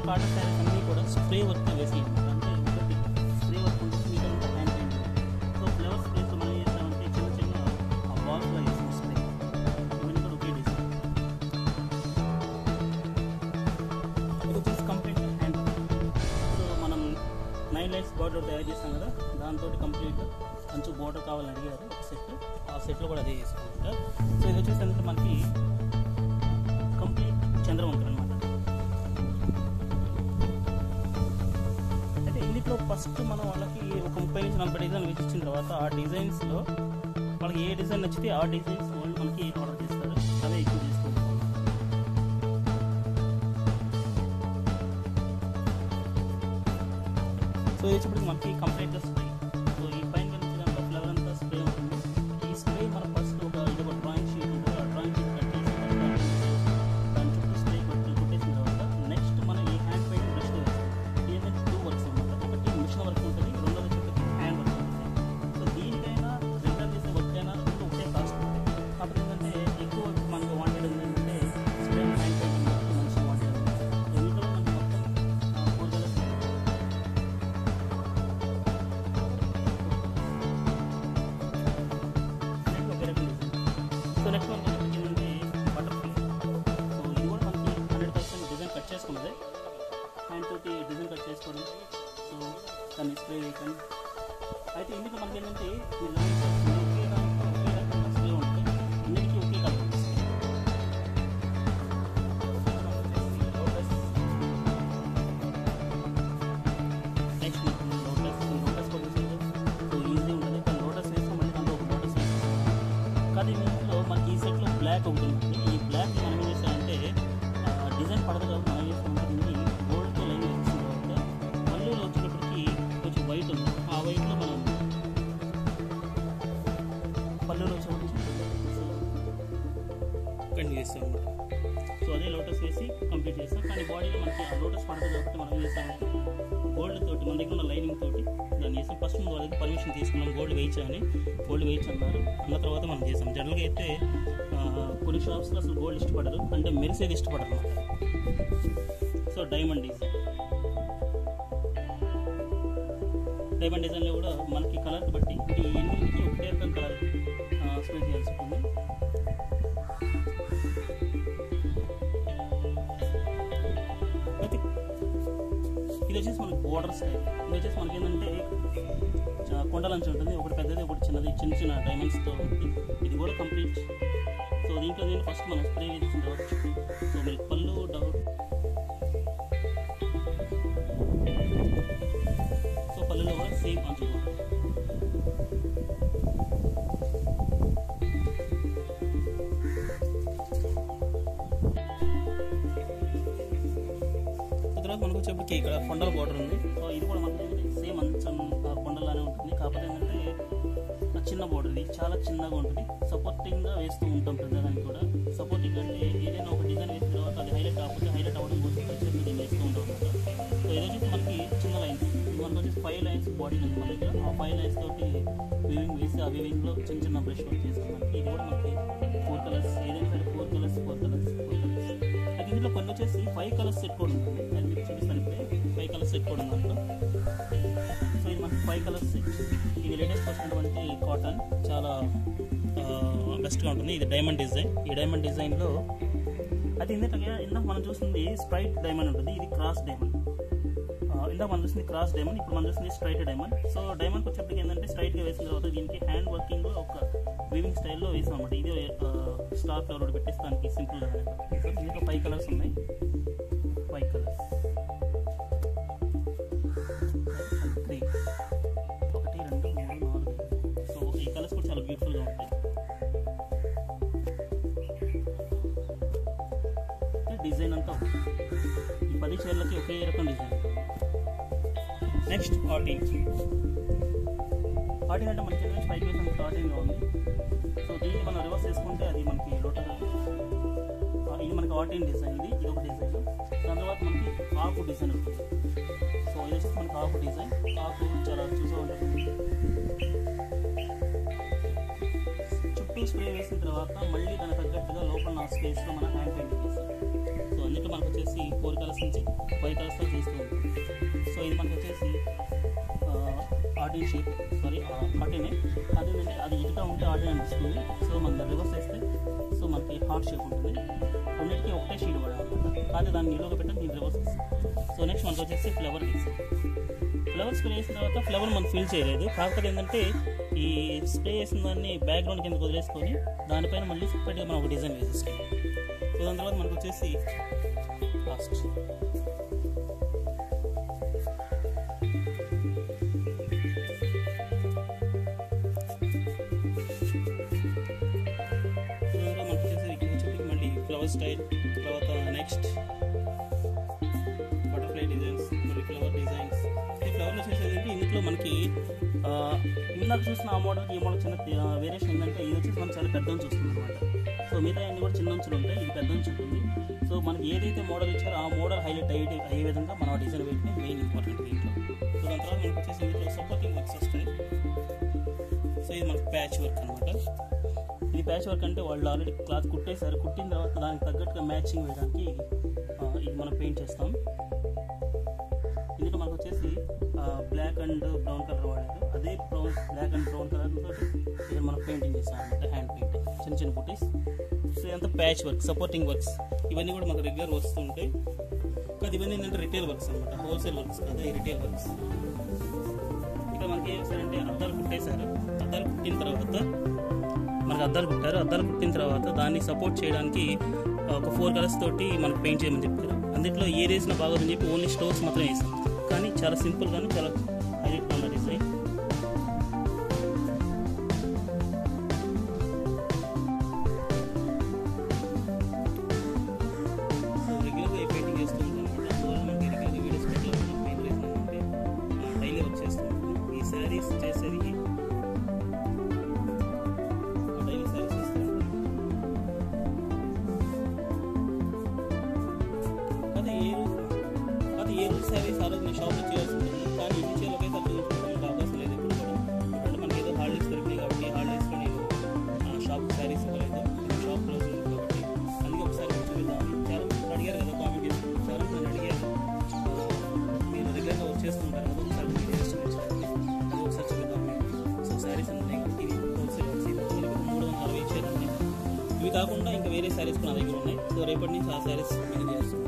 Cotton saris అన్నీ కూడా spray work వేసి అంటే ఒకటి స్ప్రే వర్క్ ఉంటుంది మీకంతా hand paint so flowers place మనం ఏం చేస్తామంటే చిన్న చిన్న బాల్స్లో వేసాం స్ప్రే ఇవన్నీ కూడా ఒకే డిజైన్ ఇది వచ్చేసి కంప్లీట్ హ్యాండ్ సో మనం నైన్ లైన్స్ బార్డర్ తయారు చేస్తాం కదా దాంతో కంప్లీట్ మంచి బార్డర్ కావాలని అడిగారు ఒక సెట్ ఆ సెట్లో కూడా అదే చేసుకుంటారు సో ఇది వచ్చేసి ఏంటంటే మనకి కంప్లీట్ చంద్రవంకర్ అనమాట అయితే ఇందులో ఫస్ట్ మనం వాళ్ళకి ఒక ముప్పై నుంచి నలభై డిజైన్ వేసి ఇచ్చిన తర్వాత ఆ డిజైన్స్లో వాళ్ళకి ఏ డిజైన్ నచ్చితే ఆ డిజైన్స్ వాళ్ళు మనకి ఆర్డర్ చేస్తారు అదే ఎక్కువ చేసుకుంటాం సో ఇది వచ్చేప్పటికి మనకి కంప్లీట్గా స్ప్రే సో ఈ పైన కనిపించిన ఫ్లవర్ అంతా స్ప్రే ఉంటుంది ఈ స్ప్రే మనం ఫస్ట్ ఒక ఇది ఒక డ్రాయింగ్ షీట్ ఉంటుంది ఆ డ్రాయింగ్ షీట్ కట్ చేసి దాని చుట్టూ స్ప్రే కొట్టి కొట్టేసిన తర్వాత నెక్స్ట్ మనం ఈ హ్యాండ్ పెయింట్ బ్రష్ వేస్తాం ఏంటంటే టూ వర్క్స్ అనమాట ఒకటి మిషన్ వర్క్ ఉంటుంది రెండోది వచ్చేప్పటికి హ్యాండ్ వర్క్ ఉంటుంది సో దీనికైనా రెగ్యులర్ చేసే వర్క్ అయినా రెండు ఒకటే కాస్ట్ ఉంటుంది కాబట్టి ఏంటంటే ఎక్కువ మనకు వాంటెడ్ ఏంటంటే స్ప్రే హ్యాండ్ పెయింట్ మొత్తం మంచిగా వాంటెడ్ దీంట్లో మనకి మొత్తం ఫోర్ కలర్స్ నెక్స్ట్ ఒక రకం డిజైన్ సో నెక్స్ట్ మనకి ఏంటంటే బటర్ఫ్లై సో ఇది కూడా మనకి హండ్రెడ్ పర్సెంట్ డిజైన్ కట్ చేసుకున్నదే హ్యాండ్ తోటి డిజైన్ కట్ చేసుకోవడం సో దాన్ని స్ప్రే వేయడం అయితే ఇందుకు మనకి ఏంటంటే మీరు గమనించాల్సింది ఒకే దాంట్లో ఒకే రకంగా స్ప్రే ఉంటుంది అన్నిటికీ ఒకే కలర్ ఉంటుంది నెక్స్ట్ లోటస్ లోటస్ కూడా చూసారు సో ఈజీ ఉంటుంది కానీ లోటస్ వేస్తాం మళ్ళీ దాంట్లో ఒక లోటస్ వేస్తాం కానీ ఇందులో మనకి ఈ సెట్లో బ్లాక్ ఒకటి ఉంటుంది ఈ బ్లాక్ మనం ఏం చేస్తామంటే డిజైన్ పడదు కాబట్టి మనం ఏం చేస్తామంటే దీన్ని గోల్డ్తో లైన్ వేసిన తర్వాత పళ్ళులో వచ్చేటప్పటికి కొంచెం వైట్ ఉంది ఆ వైట్లో మనం పళ్ళులో వచ్చేటప్పటికి కంటిన్యూ చేస్తాం అనమాట సో అదే లోటస్ వేసి కంప్లీట్ చేస్తాం కానీ బాడీలో మనకి ఆ లోటస్ పడదు కాబట్టి మనం ఏం చేస్తామంటే గోల్డ్ తోటి మన దగ్గర ఉన్న లైనింగ్ తోటి దాన్ని చేసాం ఫస్ట్ ముందు వాళ్ళకి పర్మిషన్ తీసుకున్నాం గోల్డ్ వేయించని గోల్డ్ వేయించి అన్నారు అన్న తర్వాత మనం చేసాం జనరల్గా అయితే ఆ, కొన్ని షాప్స్లో అసలు గోల్డ్ ఇష్టపడరు అంటే మెరిసేది ఇష్టపడరు అనమాట సో డైమండ్ డిజైన్ డైమండ్ డిజైన్లో కూడా మనకి కలర్ బట్టి అంటే ఈ ఎన్నింటికి ఒకటే రకం కలర్ స్ప్రే చేయాల్సి ఉంటుంది అయితే ఇది వచ్చేసి మనకి బోర్డర్ స్టైల్ ఇది వచ్చేసి మనకి ఏంటంటే చ- కొండలంచి ఉంటుంది ఒకటి పెద్దది ఒకటి చిన్నది చిన్న చిన్న డైమండ్స్తో ఉంటుంది ఇది కూడా కంప్లీట్ సో దీంట్లో నేను ఫస్ట్ మనం స్ప్రే వేసిన తర్వాత చుట్టూ సో మీకు పళ్ళు డౌట్ సో పళ్ళులో కూడా సేమ్ అంచు తర్వాత మనకు వచ్చేప్పటికి ఇక్కడ కొండల బోర్డర్ ఉంది సో ఇది కూడా మనకి సేమ్ అంచం ఆ కొండలానే ఉంటుంది కాకపోతే ఏంటంటే ఆ చిన్న బోర్డర్ ఇది చాలా చిన్నగా ఉంటుంది సపోర్టింగ్గా వేస్తూ ఉంటాం ప్రతిదానికి కూడా సపోర్టింగ్ అంటే ఏదైనా ఒక డిజైన్ వేసిన తర్వాత అది హైలైట్ కాకపోతే హైలైట్ అవ్వడం కోసం వచ్చేసి దీన్ని వేస్తూ ఉంటాం అనమాట సో ఇది వచ్చేసి మనకి చిన్న లైన్స్ మనకు వచ్చేసి ఫైవ్ లైన్స్ బాడీ ఉంది మన దగ్గర ఆ ఫైవ్ లైన్స్ తోటి వీవింగ్ వేసి ఆ వీవింగ్లో చిన్న చిన్న బ్రష్ వర్క్ చేస్తాం మనకి ఇది కూడా మనకి ఫోర్ కలర్స్ ఏదైనా సరే four colours four colours four colours అయితే ఇందులో కొన్ని వచ్చేసి ఫైవ్ కలర్స్ సెట్ కూడా ఉంటుంది అది మీకు చూపిస్తాను ఇప్పుడే ఫైవ్ కలర్స్ సెట్ కూడా ఉంది దాంట్లో సో ఇది మనకి ఫైవ్ కలర్స్ సెట్ ఇది లేటెస్ట్ వచ్చినటువంటి కాటన్ చాలా బెస్ట్గా ఉంటుంది ఇది డైమండ్ డిజైన్ ఈ డైమండ్ డిజైన్లో అయితే ఇందాక ఇందాక మనం చూస్తుంది స్ప్రైట్ డైమండ్ ఉంటుంది ఇది క్రాస్ డైమండ్ ఇందాక మనం చూసింది క్రాస్ డైమండ్ ఇప్పుడు మనం చూసింది స్ట్రైట్ డైమండ్ సో డైమండ్ వచ్చేప్పటికి ఏంటంటే స్ట్రైట్గా వేసిన తర్వాత దీనికి హ్యాండ్ వర్కింగ్ ఒక వీవింగ్ స్టైల్లో వేసాం అనమాట ఇది స్టార్ ఫ్లవర్ పెట్టేసి దానికి సింపుల్గా సో దీంట్లో ఫైవ్ కలర్స్ ఉన్నాయి ఫైవ్ కలర్స్ త్రీ ఒకటి రెండు మూడు నాలుగు సో ఈ కలర్స్ కూడా చాలా బ్యూటిఫుల్గా ఉంటాయి డిజైన్ అంతా ఒకటి. ఈ పది చీరలకి ఒకే రకం డిజైన్ నెక్స్ట్ ఆటింగ్ ఆటింగ్ అంటే మనకి ఏంటంటే స్ట్రైక్ వేసిన స్టార్టింగ్లో ఉంది సో దీన్ని మనం రివర్స్ చేసుకుంటే అది మనకి లోటస్ ఇది మనకి ఆటింగ్ డిజైన్ ఇది ఇది ఒక డిజైన్ దాని తర్వాత మనకి ఆకు డిజైన్ ఉంటుంది సో ఇది వచ్చేసి మనకి ఆకు డిజైన్ ఆకు చాలా చూసా ఉంటుంది చుట్టూ స్ప్రే వేసిన తర్వాత మళ్ళీ దానికి తగ్గట్టుగా లోపల నా స్పేస్లో మనం హ్యాండ్ పెయింటింగ్ చేస్తాం సో అన్ని ఇందులో మనకు వచ్చేసి ఫోర్ కలర్స్ నుంచి ఫైవ్ కలర్స్లో చేస్తూ ఉంటాం సో ఇది మనకు వచ్చేసి ఆర్డిన్ షేప్ సారీ ఆర్డినే అదేంటంటే అది ఇటుగా ఉంటే ఆర్డిన్ అనిపిస్తుంది సో మనం రివర్స్ చేస్తే సో మనకి హార్ట్ షేప్ ఉంటుంది కొన్నిటికి ఒకటే షీట్ పడాలి కానీ దాన్ని నిలువగా పెట్టడం దీన్ని రివర్స్ సో నెక్స్ట్ మనకు వచ్చేసి ఫ్లవర్ వేసి ఫ్లవర్ స్ప్రే చేసిన తర్వాత ఫ్లవర్ మనం ఫిల్ చేయలేదు కాకపోతే ఏంటంటే ఈ స్ప్రే చేసిన దాన్ని బ్యాక్గ్రౌండ్ కింద వదిలేసుకొని దానిపైన మళ్ళీ సపరేట్గా మనం ఒక డిజైన్ వేసేస్తాం సో దాని తర్వాత మనకు వచ్చేసి లాస్ట్ తర్వాత మనకు వచ్చేసి ఇక్కడ వచ్చేసి మళ్ళీ ఫ్లవర్ స్టైల్ తర్వాత నెక్స్ట్ బటర్ఫ్లై డిజైన్స్ మరి ఫ్లవర్ డిజైన్స్ ఈ ఫ్లవర్ వచ్చేసి ఇందులో మనకి ఆ, ఇందాక చూసిన ఆ మోడల్కి ఈ మోడల్ చిన్న వేరియేషన్ ఏంటంటే ఇది వచ్చేసి మనం చాలా పెద్ద ఉంచి వస్తుంది అనమాట సో మిగతా అన్ని కూడా చిన్న ఉంచులు ఉంటాయి ఇది పెద్ద ఉంచి ఉంటుంది సో మనకి ఏదైతే మోడల్ ఇచ్చారో ఆ మోడల్ హైలైట్ అయ్యే అయ్యే విధంగా మనం ఆ డిజైన్ వేయటమే మెయిన్ ఇంపార్టెంట్ దీంట్లో సో దాని తర్వాత మనకు వచ్చేసి ఇందులో సపోర్టింగ్ వర్క్స్ వస్తాయి సో ఇది మనకి ప్యాచ్ వర్క్ అనమాట ఇది ప్యాచ్ వర్క్ అంటే వాళ్ళు ఆల్రెడీ క్లాత్ కుట్టేశారు కుట్టిన తర్వాత దానికి తగ్గట్టుగా మ్యాచింగ్ వేయడానికి ఆ, ఇది మనం పెయింట్ చేస్తాం ఇందులో మనకు వచ్చేసి బ్లాక్ అండ్ బ్రౌన్ కలర్ వాడారు అదే brown black and brown colour తోటి ఇక్కడ మనం పెయింటింగ్ చేస్తాం అనమాట హ్యాండ్ పెయింటింగ్ చిన్న చిన్న బుటీస్ సో ఇదంతా ప్యాచ్ వర్క్ సపోర్టింగ్ వర్క్స్ ఇవన్నీ కూడా మనకు రెగ్యులర్ వస్తుంటాయి కాదు ఇవన్నీ ఏంటంటే రిటైల్ వర్క్స్ అనమాట హోల్సేల్ వర్క్స్ కదా ఈ రిటైల్ వర్క్స్ ఇక్కడ మనకి ఏం చేస్తారంటే అద్దాలు కుట్టేశారు అద్దాలు కుట్టిన తర్వాత మనకి అద్దాలు కుట్టారు అద్దాలు కుట్టిన తర్వాత దాన్ని సపోర్ట్ చేయడానికి ఆ, ఒక ఫోర్ కలర్స్ తోటి మనకు పెయింట్ చేయమని చెప్పారు అందులో ఏ వేసినా బాగోదని చెప్పి ఓన్లీ స్టోర్స్ మాత్రమే వేసాం కానీ చాలా సింపుల్ గాను చాలా హైలైట్గా ఉన్న డిజైన్ సో రెగ్యులర్గా ఈ పెయింటింగ్ చేస్తూ ఉంటాం అనమాట అందువల్ల మనకి రెగ్యులర్గా వీడియోస్ పెట్టాలి పెయింట్ వేసినామంటే డైలీ వర్క్ చేస్తూ ఉంటాం ఈ శారీస్ చేసేది డైలీ శారీస్ చేస్తూ ఉంటాం అది ఏ రూల్ అది ఏ రూల్ శారీస్ ఆ రోజు నేను షాప్లో చేయాల్సి ఉంటుంది కానీ ఇది చేయాలి ఒకేసారి చూపించుకోవడానికి అవకాశం లేదు ఇప్పుడు కూడా ఎందుకంటే మనకి ఏదో హాలిడేస్ దొరికినాయి కాబట్టి హాలిడేస్లో నేను షాప్ శారీస్ ఇవ్వలేదు షాప్ క్లోజ్ ఉంది కాబట్టి అందుకే ఒకసారి మీరు చూపిద్దామని చాలా మంది అడిగారు కదా కామెంట్ చేసి చాలా మంది నన్ను అడిగారు ఆ, మీరు రెగ్యులర్గా వర్క్ చేస్తుంటారు కదా ఒకసారి మీరు చేసి చూపించడానికి అది ఒకసారి చూపిద్దాం మీకు సో శారీస్ ఉన్నాయి కాబట్టి ఇది హోల్సేల్ వర్క్స్ ఇది మొత్తం కలిపి మూడు వందల అరవై చీరలు ఉన్నాయి ఇవి కాకుండా ఇంకా వేరే శారీస్ కూడా నా దగ్గర ఉన్నాయి సో రేపటి నుంచి ఆ శారీస్ మీకు చేస్తున్నాను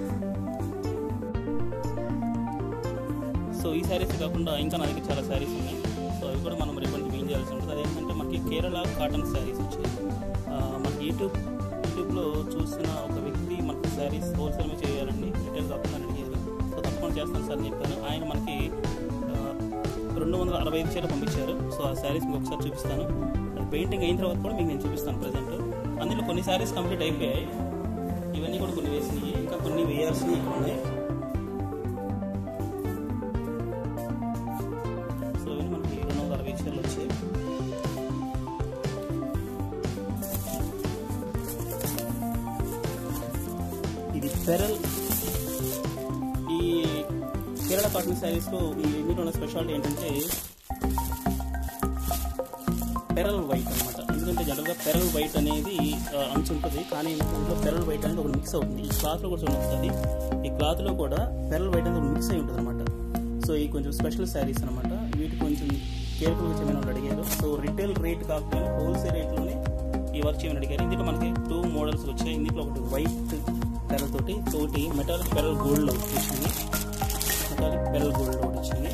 సో ఈ శారీస్ కాకుండా ఇంకా నా దగ్గర చాలా శారీస్ ఉన్నాయి సో అవి కూడా మనం రేపటి మెయిన్ చేయాల్సి ఉంటుంది అదేంటంటే మనకి కేరళ కాటన్ శారీస్ వచ్చాయి ఆ, మనకి యూట్యూబ్ యూట్యూబ్లో చూసిన ఒక వ్యక్తి మనకి శారీస్ హోల్సేల్ మీద చేయాలండి రిటైల్ కాకుండా అని అడిగారు సో తప్పకుండా చేస్తాను సార్ అని చెప్పాను ఆయన మనకి ఆ, రెండు వందల అరవై ఐదు చీరలు పంపించారు సో ఆ శారీస్ మీకు ఒకసారి చూపిస్తాను అది పెయింటింగ్ అయిన తర్వాత కూడా మీకు నేను చూపిస్తాను ప్రజెంట్ అందులో కొన్ని శారీస్ కంప్లీట్ అయిపోయాయి ఇవన్నీ కూడా కొన్ని వేసినాయి ఇంకా కొన్ని వేయాల్సినవి ఇక్కడ ఉన్నాయి సో ఇవి మనకి రెండు వందల అరవై చీరలు వచ్చాయి ఇది పెరల్ ఈ కేరళ కాటన్ శారీస్లో ఈ ఎన్నిలో ఉన్న స్పెషాలిటీ ఏంటంటే పెరల్ వైట్ అనమాట ఎందుకంటే జనరల్గా పెరల్ వైట్ అనేది ఆ, అంచు ఉంటుంది కానీ ఇందులో పెరల్ వైట్ అనేది ఒకటి మిక్స్ అవుతుంది ఈ క్లాత్లో కూడా చూడండి వస్తుంది ఈ క్లాత్లో కూడా పెరల్ వైట్ అనేది ఒకటి మిక్స్ అయి ఉంటుంది అనమాట సో ఈ కొంచెం స్పెషల్ శారీస్ అనమాట వీటి కొంచెం కేర్ఫుల్గా చేయమని వాళ్ళు అడిగారు సో రిటైల్ రేట్ కాకపోయినా హోల్సేల్ రేట్లోనే ఈ వర్క్ చేయమని అడిగారు ఇందులో మనకి టూ మోడల్స్ వచ్చాయి ఇందులో ఒకటి వైట్ పెరల్ తోటి తోటి మెటాలిక్ పెరల్ గోల్డ్ ఒకటి వచ్చింది మెటాలిక్ పెరల్ గోల్డ్ ఒకటి వచ్చింది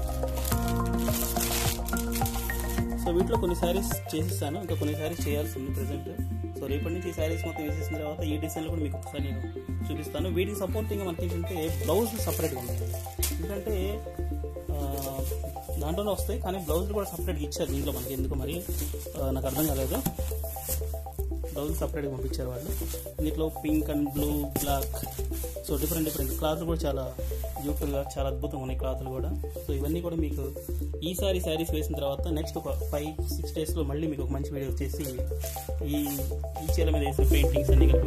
సో వీటిలో కొన్ని శారీస్ చేసిస్తాను ఇంకా కొన్ని శారీస్ చేయాల్సి ఉంది ప్రజెంట్ సో రేపటి నుంచి ఈ శారీస్ మొత్తం వేసేసిన తర్వాత ఈ డిజైన్లో కూడా మీకు ఒకసారి నేను చూపిస్తాను వీటికి సపోర్టింగ్ మనకి ఏంటంటే బ్లౌజ్ సపరేట్గా ఉంది ఎందుకంటే ఆ, దాంట్లోనే వస్తాయి కానీ బ్లౌజ్ కూడా సపరేట్గా ఇచ్చారు దీంట్లో మనకి ఎందుకు మరి ఆ, నాకు అర్థం కాలేదు బ్లౌజ్ సపరేట్గా పంపించారు వాళ్ళు దీంట్లో pink and blue black so different different క్లాత్లు కూడా చాలా బ్యూటిఫుల్గా చాలా అద్భుతంగా ఉన్నాయి క్లాత్లు కూడా సో ఇవన్నీ కూడా మీకు ఈసారి శారీస్ వేసిన తర్వాత నెక్స్ట్ ఒక ఫైవ్ సిక్స్ డేస్లో మళ్ళీ మీకు ఒక మంచి వీడియో చేసి ఈ ఈ చీర మీద వేసిన పెయింటింగ్స్ అన్ని కలిపి